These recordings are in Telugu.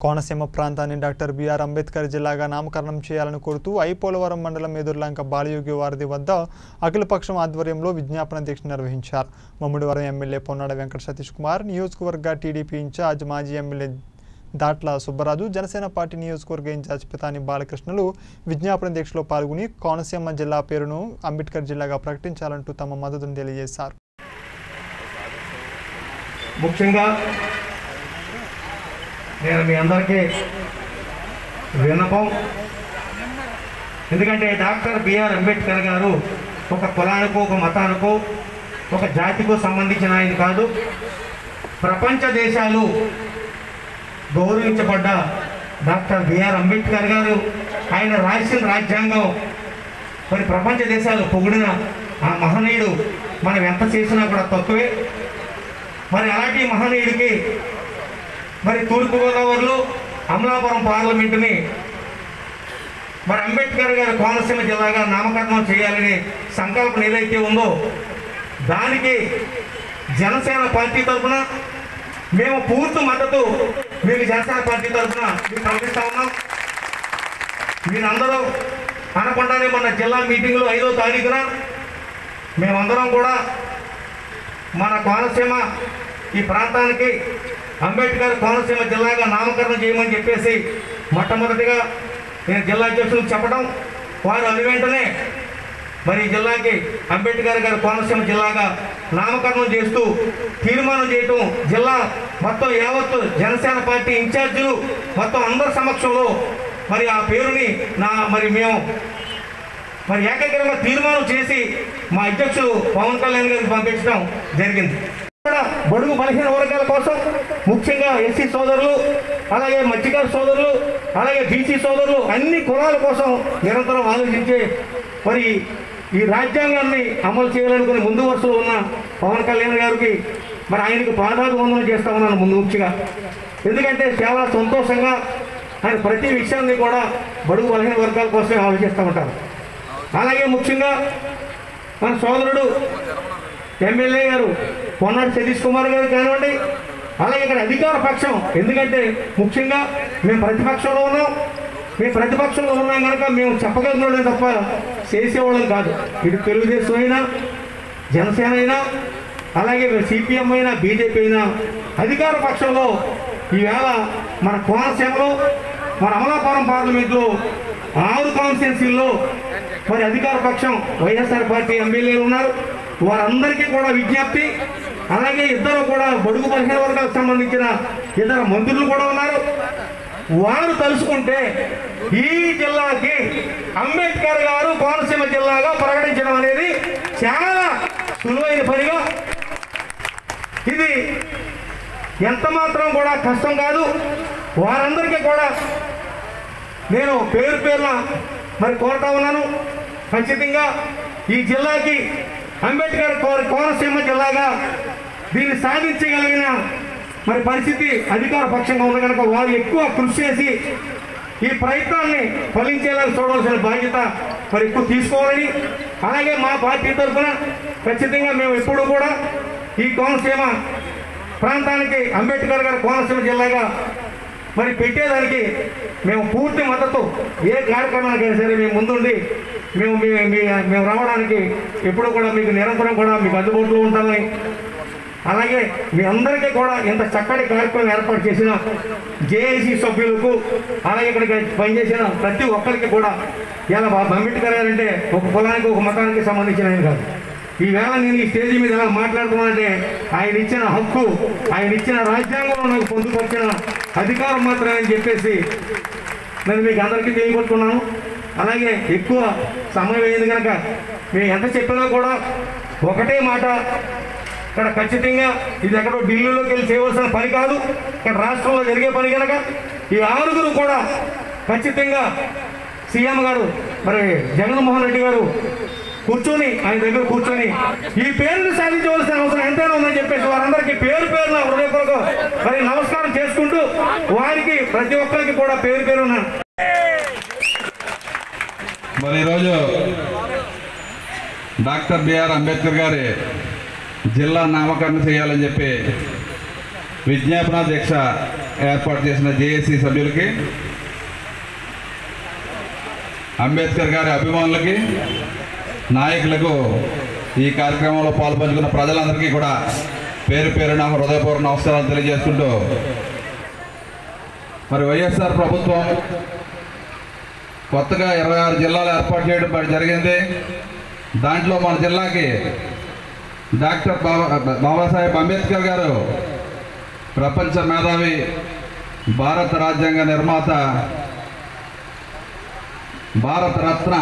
కోనసీమ ప్రాంతాన్ని డాక్టర్ బిఆర్ అంబేద్కర్ జిల్లాగా నామకరణం చేయాలని కోరుతూ ఐపోలవరం మండలం ఎదుర్లంక బాలయోగి వారధి వద్ద అఖిలపక్షం ఆధ్వర్యంలో విజ్ఞాపన దీక్ష నిర్వహించారు మమ్మిడివరం ఎమ్మెల్యే పొన్నాడ వెంకట సతీష్ కుమార్ నియోజకవర్గ టీడీపీ ఇన్ఛార్జ్ మాజీ ఎమ్మెల్యే దాట్ల సుబ్బరాజు జనసేన పార్టీ నియోజకవర్గ ఇన్ఛార్జ్ పితాని బాలకృష్ణులు విజ్ఞాపన దీక్షలో పాల్గొని కోనసీమ జిల్లా పేరును అంబేద్కర్ జిల్లాగా ప్రకటించాలంటూ తమ మద్దతును తెలియజేశారు ముఖ్యంగా నేను మీ అందరికీ విన్నపం ఎందుకంటే డాక్టర్ బిఆర్ అంబేద్కర్ గారు ఒక కులానికో ఒక మతానికో ఒక జాతికో సంబంధించిన ఆయన కాదు ప్రపంచ దేశాలు గౌరవించబడ్డ డాక్టర్ బిఆర్ అంబేద్కర్ గారు ఆయన రాసిన రాజ్యాంగం మరి ప్రపంచ దేశాలు పొగిడిన ఆ మహనీయుడు మనం ఎంత చేసినా కూడా తక్కువే మరి అలాంటి మహనీయుడికి మరి తూర్పుగోదావరిలో అమలాపురం పార్లమెంటుని మరి అంబేద్కర్ గారి కోనసీమ జిల్లాగా నామకరణం చేయాలనే సంకల్పం ఏదైతే ఉందో దానికి జనసేన పార్టీ తరఫున మేము పూర్తి మద్దతు మీకు జనసేన పార్టీ తరఫున మీకు ప్రకటిస్తా ఉన్నాం మీరందరూ అనకుండానే మన జిల్లా మీటింగ్లో ఐదో తారీఖున మేమందరం కూడా మన కోనసీమ ఈ ప్రాంతానికి అంబేద్కర్ కోనసీమ జిల్లాగా నామకరణం చేయమని చెప్పేసి మొట్టమొదటిగా నేను జిల్లా అధ్యక్షులకు చెప్పడం వారు అది వెంటనే మరి ఈ జిల్లాకి అంబేద్కర్ గారి కోనసీమ జిల్లాగా నామకరణం చేస్తూ తీర్మానం చేయటం జిల్లా మొత్తం యావత్తు జనసేన పార్టీ ఇన్ఛార్జీలు మొత్తం అందరి సమక్షంలో మరి ఆ పేరుని నా మరి మేము మరి ఏకగ్రంగా తీర్మానం చేసి మా అధ్యక్షులు పవన్ కళ్యాణ్ గారికి పంపించడం జరిగింది ఇక్కడ బడుగు బలహీన వర్గాల కోసం ముఖ్యంగా ఎస్సీ సోదరులు అలాగే మత్స్యకార సోదరులు అలాగే బీసీ సోదరులు అన్ని కులాల కోసం నిరంతరం ఆలోచించే మరి ఈ రాజ్యాంగాన్ని అమలు చేయాలనుకుని ముందు వరుసలో ఉన్న పవన్ కళ్యాణ్ గారికి మరి ఆయనకు పాదాభివందనం చేస్తా ఉన్నాను ముందు ముఖ్యంగా ఎందుకంటే చాలా సంతోషంగా ఆయన ప్రతి విషయాన్ని కూడా బడుగు బలహీన వర్గాల కోసమే ఆలోచిస్తూ ఉంటారు అలాగే ముఖ్యంగా మన సోదరుడు ఎమ్మెల్యే గారు పొన్నాడు సతీష్ కుమార్ గారు కానివ్వండి అలాగే ఇక్కడ అధికార పక్షం ఎందుకంటే ముఖ్యంగా మేము ప్రతిపక్షంలో ఉన్నాం మేము ప్రతిపక్షంలో ఉన్నాం కనుక మేము చెప్పగలిగినోళ్ళే తప్ప చేసేవాళ్ళం కాదు ఇటు తెలుగుదేశం అయినా జనసేన అయినా అలాగే సిపిఎం అయినా బీజేపీ అయినా అధికార పక్షంలో ఈవేళ మన కోనసీమలో మన అమలాపురం పార్లమెంట్లో ఆరు కాన్స్టిట్యున్సీల్లో మరి అధికార పక్షం వైఎస్ఆర్ పార్టీ ఎమ్మెల్యేలు ఉన్నారు వారందరికీ కూడా విజ్ఞప్తి అలాగే ఇద్దరు కూడా బడుగు బలహీన వర్గాలకు సంబంధించిన ఇద్దరు మంత్రులు కూడా ఉన్నారు వారు తలుసుకుంటే ఈ జిల్లాకి అంబేద్కర్ గారు కోనసీమ జిల్లాగా ప్రకటించడం అనేది చాలా సులువైన పనిగా ఇది ఎంత మాత్రం కూడా కష్టం కాదు వారందరికీ కూడా నేను పేరు పేరున మరి కోరుతా ఉన్నాను ఖచ్చితంగా ఈ జిల్లాకి అంబేద్కర్ కో- కోనసీమ జిల్లాగా దీన్ని సాధించగలిగిన మరి పరిస్థితి అధికార పక్షంగా ఉంది కనుక వారు ఎక్కువ కృషి చేసి ఈ ప్రయత్నాన్ని ఫలించేలా చూడవలసిన బాధ్యత మరి ఎక్కువ తీసుకోవాలని అలాగే మా పార్టీ తరఫున ఖచ్చితంగా మేము ఎప్పుడూ కూడా ఈ కోనసీమ ప్రాంతానికి అంబేద్కర్ గారి కోనసీమ జిల్లాగా మరి పెట్టేదానికి మేము పూర్తి మద్దతు ఏ కార్యక్రమానికైనా సరే మేము ముందుండి మేము మీ మీ- మేము రావడానికి ఎప్పుడూ కూడా మీకు నిరంతరం కూడా మీకు అందుబాటులో ఉంటామని అలాగే మీ అందరికీ కూడా ఇంత చక్కటి కార్యక్రమం ఏర్పాటు చేసిన జేఏసీ సభ్యులకు అలాగే ఇక్కడికి పనిచేసిన ప్రతి ఒక్కరికి కూడా ఇలా బాబు అంబేద్కర్ గారు అంటే ఒక కులానికి ఒక మతానికి సంబంధించిన ఆయన కాదు ఈవేళ నేను ఈ స్టేజీ మీద ఇలా మాట్లాడుతున్నానంటే ఆయన ఇచ్చిన హక్కు ఆయన ఇచ్చిన రాజ్యాంగంలో నాకు పొందుపరిచిన అధికారం మాత్రమే అని చెప్పేసి నేను మీకు అందరికీ తెలియపడుతున్నాను అలాగే ఎక్కువ సమయం అయింది కనుక మేము ఎంత చెప్పినా కూడా ఒకటే మాట ఇక్కడ ఖచ్చితంగా ఇది ఎక్కడో ఢిల్లీలోకి వెళ్ళి చేయవలసిన పని కాదు ఇక్కడ రాష్ట్రంలో జరిగే పని కనుక ఈ ఆరుగురు కూడా ఖచ్చితంగా సీఎం గారు మరి జగన్మోహన్ రెడ్డి గారు కూర్చొని ఆయన దగ్గర కూర్చొని ఈ పేరుని సాధించవలసిన అవసరం ఎంతైనా ఉందని చెప్పేసి వారందరికీ పేరు పేరున హృదయపూర్వక మరి నమస్కారం చేసుకుంటూ వారికి ప్రతి ఒక్కరికి కూడా పేరు పేరున మరి ఈరోజు డాక్టర్ బిఆర్ అంబేద్కర్ గారి జిల్లా నామకరణం చేయాలని చెప్పి విజ్ఞాపన దీక్ష ఏర్పాటు చేసిన జేఏసీ సభ్యులకి అంబేద్కర్ గారి అభిమానులకి నాయకులకు ఈ కార్యక్రమంలో పాల్పంచుకున్న ప్రజలందరికీ కూడా పేరు పేరున హృదయపూర్వక నమస్కారాలు తెలియజేసుకుంటూ మరి వైఎస్ఆర్ ప్రభుత్వం కొత్తగా ఇరవై ఆరు జిల్లాలు ఏర్పాటు చేయడం మరి జరిగింది దాంట్లో మన జిల్లాకి డాక్టర్ బాబా బాబాసాహెబ్ అంబేద్కర్ గారు ప్రపంచ మేధావి భారత రాజ్యాంగ నిర్మాత భారత రత్న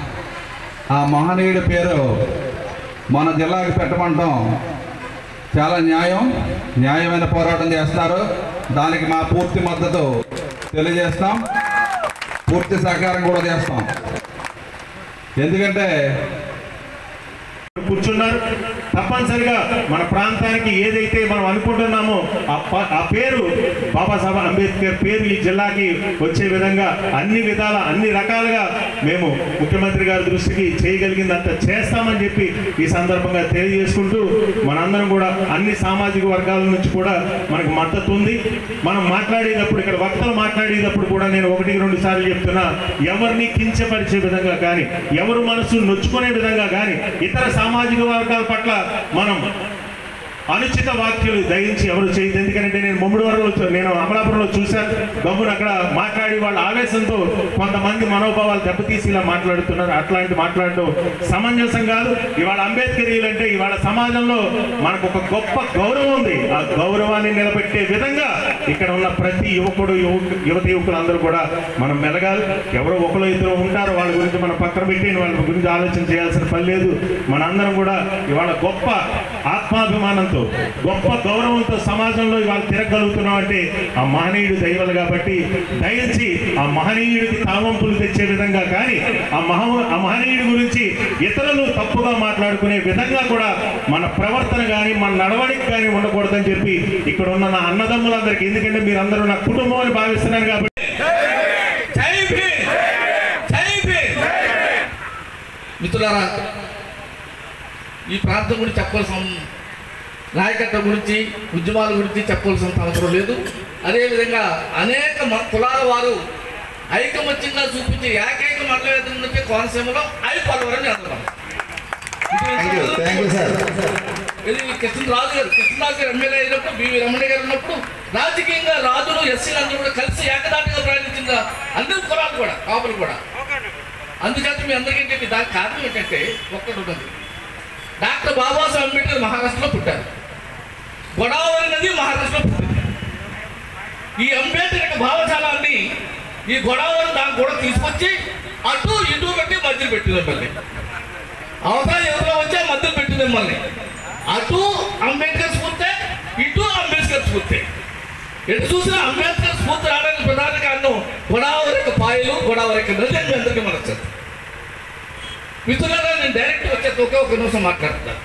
ఆ మహనీయుడి పేరు మన జిల్లాకి పెట్టమంటాం చాలా న్యాయం న్యాయమైన పోరాటం చేస్తున్నారు దానికి మా పూర్తి మద్దతు తెలియజేస్తాం పూర్తి సహకారం కూడా చేస్తాం ఎందుకంటే కూర్చున్నారు తప్పనిసరిగా మన ప్రాంతానికి ఏదైతే మనం అనుకుంటున్నామో ఆ ప- ఆ పేరు బాబాసాహెబ్ అంబేద్కర్ పేరు ఈ జిల్లాకి వచ్చే విధంగా అన్ని విధాల అన్ని రకాలుగా మేము ముఖ్యమంత్రి గారి దృష్టికి చేయగలిగిందంత చేస్తామని చెప్పి ఈ సందర్భంగా తెలియజేసుకుంటూ మనందరం కూడా అన్ని సామాజిక వర్గాల నుంచి కూడా మనకు మద్దతు ఉంది మనం మాట్లాడేటప్పుడు ఇక్కడ వక్తలు మాట్లాడేటప్పుడు కూడా నేను ఒకటి రెండు సార్లు చెప్తున్నా ఎవరిని కించపరిచే విధంగా కానీ ఎవరు మనసు నొచ్చుకునే విధంగా కానీ ఇతర సామాజిక వర్గాల పట్ల మనం అనుచిత వాక్యులు దయించి ఎవరు చేయదు ఎందుకంటే నేను ముమ్మడి వరంలో నేను అమలాపురంలో చూశాను గమ్మున అక్కడ మాట్లాడి వాళ్ళ ఆవేశంతో కొంతమంది మనోభావాలు దెబ్బతీసి ఇలా మాట్లాడుతున్నారు అట్లాంటి మాట్లాడడం సమంజసం కాదు ఇవాళ అంబేద్కరీయులు అంటే ఇవాళ సమాజంలో మనకు ఒక గొప్ప గౌరవం ఉంది ఆ గౌరవాన్ని నిలబెట్టే విధంగా ఇక్కడ ఉన్న ప్రతి యువకుడు యువకు యువత యువకులు అందరూ కూడా మనం మెలగాలి ఎవరో ఒకరు ఇద్దరు ఉంటారు వాళ్ళ గురించి మనం పక్కన పెట్టి వాళ్ళ గురించి ఆలోచన చేయాల్సిన పని లేదు మనందరం కూడా ఇవాళ గొప్ప ఆత్మాభిమానంతో గొప్ప గౌరవంతో సమాజంలో ఇవాళ తిరగలుగుతున్నాం అంటే ఆ మహనీయుడు దైవలు కాబట్టి దయించి ఆ మహనీయుడికి తావంపులు తెచ్చే విధంగా కానీ ఆ మహ ఆ మహనీయుడి గురించి ఇతరులు తప్పుగా మాట్లాడుకునే విధంగా కూడా మన ప్రవర్తన కానీ మన నడవడికి కానీ ఉండకూడదని చెప్పి ఇక్కడ ఉన్న నా అన్నదమ్ములందరికీ ఎందుకంటే మీరందరూ నా కుటుంబం అని భావిస్తున్నారు కాబట్టి జై భీమ్ జై భీమ్ మిత్రులారా ఈ ప్రాంతం గురించి చెప్పాల్సిన నాయకత్వం గురించి ఉద్యమాల గురించి చెప్పాల్సిన అవసరం లేదు అదేవిధంగా అనేక మ- కులాల వారు ఐకమత్యంగా చూపించి ఏకైక మండలం నుంచి కోనసీమలో ఐపలవరం చేద్దాం ఇది కృష్ణరాజు గారు కృష్ణరాజు గారు ఎమ్మెల్యే అయినప్పుడు బివి రమణ గారు ఉన్నప్పుడు రాజకీయంగా రాజులు ఎస్సీలు అందరూ కూడా కలిసి ఏకదాటిగా ప్రయాణించిన అందరూ కులాలు కూడా కాపులు కూడా అందుచేత మీ అందరికీ ఏంటంటే దానికి కారణం ఏంటంటే ఒక్కటి ఉన్నది డాక్టర్ బాబాసాహెబ్ అంబేద్కర్ మహారాష్ట్రలో పుట్టారు గోదావరి నది మహారాష్ట్రలో పుట్టింది ఈ అంబేద్కర్ యొక్క భావజాలాన్ని ఈ గోదావరి దాన్ని కూడా తీసుకొచ్చి అటు ఇటు పెట్టి మధ్యలో పెట్టింది మళ్ళీ అవతల ఎవరో వచ్చే మధ్యలో పెట్టింది మళ్ళీ అటు అంబేద్కర్ స్ఫూర్తే ఇటు అంబేద్కర్ స్ఫూర్తే ఎటు చూసినా అంబేద్కర్ స్ఫూర్తి రావడానికి ప్రధాన కారణం గోదావరి యొక్క పాయలు గోదావరి యొక్క నది అని అందరికీ మనకు తెలుసు. మిత్రులారా నేను డైరెక్ట్ వచ్చే ఒకే ఒక నిమిషం మాట్లాడతాను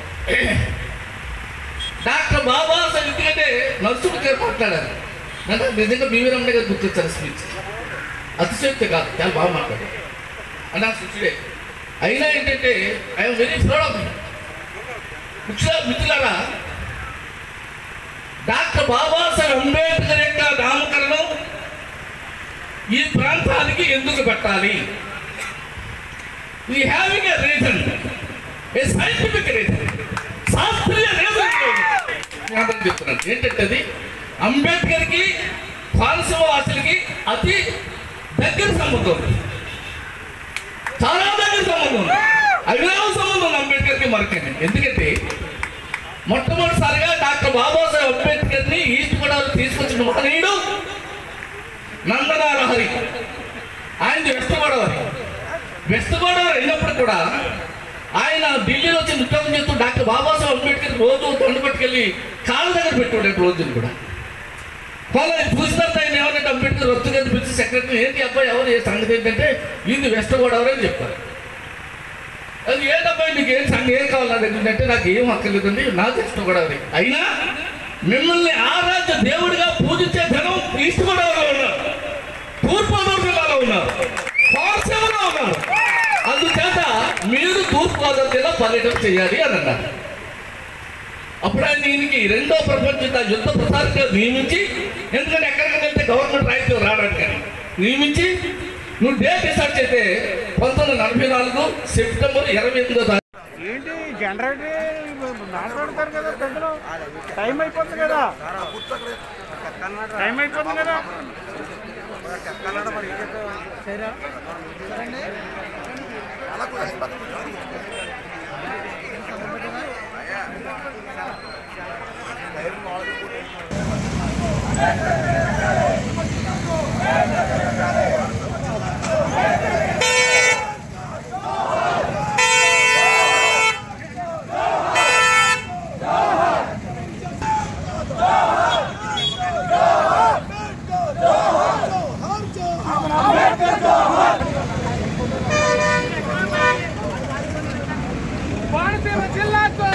డాక్టర్ బాబాసాహెబ్ ఎందుకంటే నర్సుడు గారు మాట్లాడారు అంటే నిజంగా బీవీ రమణ గారు గుర్తించారు స్పీచ్ అతిశక్తి కాదు చాలా బాగా మాట్లాడారు అంటే ఆ శిష్యుడే అయినా ఏంటంటే ఐఎమ్ వెరీ ప్రౌడ్ ఆఫ్ ముఖ్యంగా మిత్రులారా డాక్టర్ బాబాసాహెబ్ అంబేద్కర్ యొక్క నామకరణం ఈ ప్రాంతానికి ఎందుకు పెట్టాలి we having a reason a scientific reason శాస్త్రీయ రీజన్ నేను అందరికి చెప్తున్నాను ఏంటంటే అది అంబేద్కర్కి కోనసీమ వాసులకి అతి దగ్గర సంబంధం ఉంది చాలా దగ్గర సంబంధం ఉంది అవినావ సంబంధం ఉంది అంబేద్కర్కి మనకి ఎందుకంటే మొట్టమొదటిసారిగా డాక్టర్ బాబాసాహెబ్ అంబేద్కర్ని ఈస్ట్ గోదావరి తీసుకొచ్చిన మహనీయుడు నందనారహరి ఆయనది వెస్ట్ గోదావరి వెస్ట్ గోదావరి అయినప్పుడు కూడా ఆయన ఢిల్లీలో వచ్చి నృత్యం చేస్తూ డాక్టర్ బాబాసాహెబ్ అంబేద్కర్ రోజు దండు పట్టుకెళ్ళి కాళ్ళ దగ్గర పెట్టుకోండి రోజులు కూడా వాళ్ళ చూసిన తర్వాత ఆయన ఏమంటే అంబేద్కర్ రొత్తు గారిని పిలిచి సెక్రటరీ ఏంటి అబ్బాయి ఎవరు ఏ సంగతి ఏంటంటే ఇది వెస్ట్ గోదావరి అని చెప్పారు అది ఏంటబ్బాయి నీకు ఏం సంగతి ఏం కావాలి నా దగ్గర అంటే నాకు ఏం అక్కర్లేదండి నాకు వెస్ట్ గోదావరి అయినా మిమ్మల్ని ఆరాధ్య దేవుడిగా పూజించే ధనం ఈస్ట్ గోదావరిలో ఉన్నారు తూర్పుగోదావరి జిల్లాలో ఉన్నారు కోనసీమలో ఉన్నారు అందుచేత మీరు తూర్పుగోదావరి జిల్లా పర్యటన చేయాలి అని అన్నారు అప్పుడు ఆయన దీనికి రెండో ప్రపంచ యుద్ధ యుద్ధ ప్రసారంగా నియమించి ఎందుకంటే ఎక్కడికైనా గవర్నమెంట్ రాయితీ రావడానికి కానీ నియమించి నువ్వు డేట్ డిసైడ్ చేస్తే పంతొమ్మిది వందల నలభై నాలుగు సెప్టెంబర్ ఇరవై ఎనిమిదో తారీఖు ఏంటి జనరేటర్ మాట్లాడతారు కదా పెద్దలు టైం అయిపోతుంది కదా టైం అయిపోతుంది కదా కోనసీమ జిల్లాకు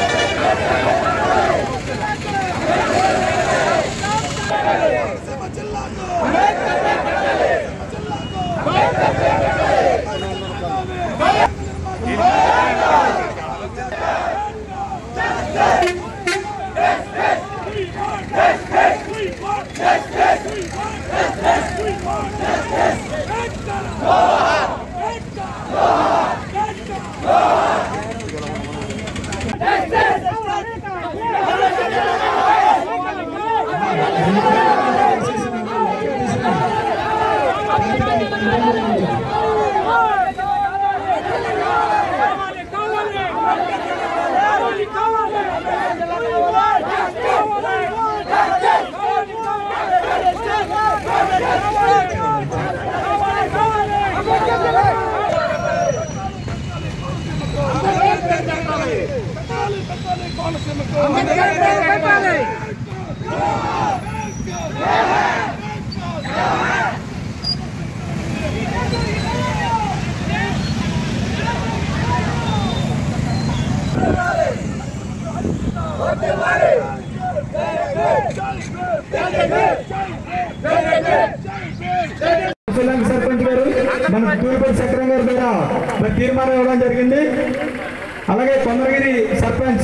శ్రీలంక సర్పంచ్ గారు మన తూర్పతి సక్రం గారి ద్వారా మరి తీర్మానం ఇవ్వడం జరిగింది అలాగే కొందరగిరి సర్పంచ్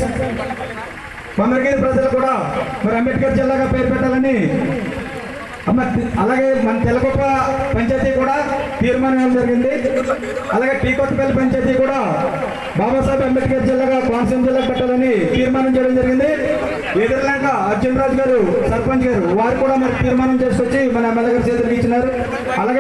కొందరగిరి ప్రజలు కూడా మరి అంబేద్కర్ జిల్లాగా పేరు పెట్టాలని అమ్మ, అలాగే మన తెలగొప్ప పంచాయతీ కూడా తీర్మానం ఇవ్వడం జరిగింది అలాగే టీకొత్తపల్లి పంచాయతీ కూడా బాబాసాహెబ్ అంబేద్కర్ జిల్లాగా కోనసీమ జిల్లా పెట్టాలని తీర్మానం చేయడం జరిగింది ఎదురులాక అర్జున్ రాజు గారు సర్పంచ్ గారు వారు కూడా మరి తీర్మానం చేసుకొచ్చి మన ఎమ్మెల్యే గారి చేతులకు ఇచ్చినారు అలాగే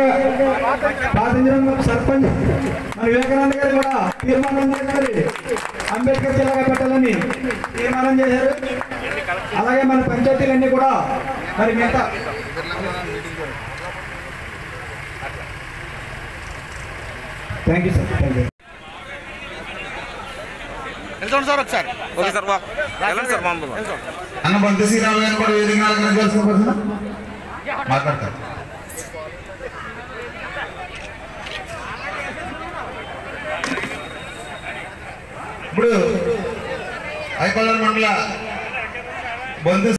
పాతంజరం సర్పంచ్ మన వివేకానంద గారు కూడా తీర్మానం చేశారు అంబేద్కర్ జిల్లాగా పెట్టాలని తీర్మానం చేశారు అలాగే మన పంచాయతీలన్నీ కూడా మరి మిగతా thank you sir thank you అన్న బంతి శ్రీరామ్ గారిని కూడా వేదిక అలంకరించాల్సిన పర్సన్ మాట్లాడతారు ఇప్పుడు ఐపల్లం మండల బంధు